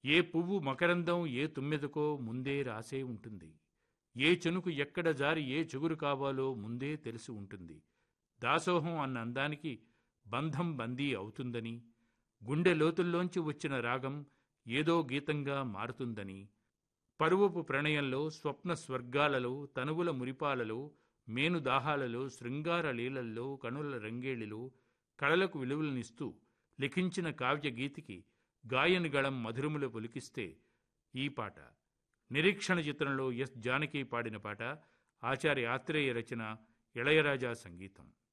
ఏ పువ్వు మకరందం ఏ తుమ్మెదకో ముందే రాసే ఉంటుంది ఏ చెనుకు ఎక్కడ జారి ఏ చిగురు కావాలో ముందే తెలిసి ఉంటుంది దాసోహం అన్న అందానికి బంధం బందీ అవుతుందని గుండె లోతుల్లోంచి వచ్చిన రాగం ఏదో గీతంగా మారుతుందని పరువపు ప్రణయంలో స్వప్న స్వర్గాలలో తనువుల మురిపాలలో మేను దాహాలలో శృంగార లీలల్లో కనుల రంగేళిలో కళలకు విలువలనిస్తూ లిఖించిన కావ్య గీతికి గాయని గళం మధురములు పొలికిస్తే ఈ పాట నిరీక్షణ చిత్రంలో ఎస్ జానకి పాడిన పాట ఆచార్య ఆత్రేయ రచన ఇళయరాజా సంగీతం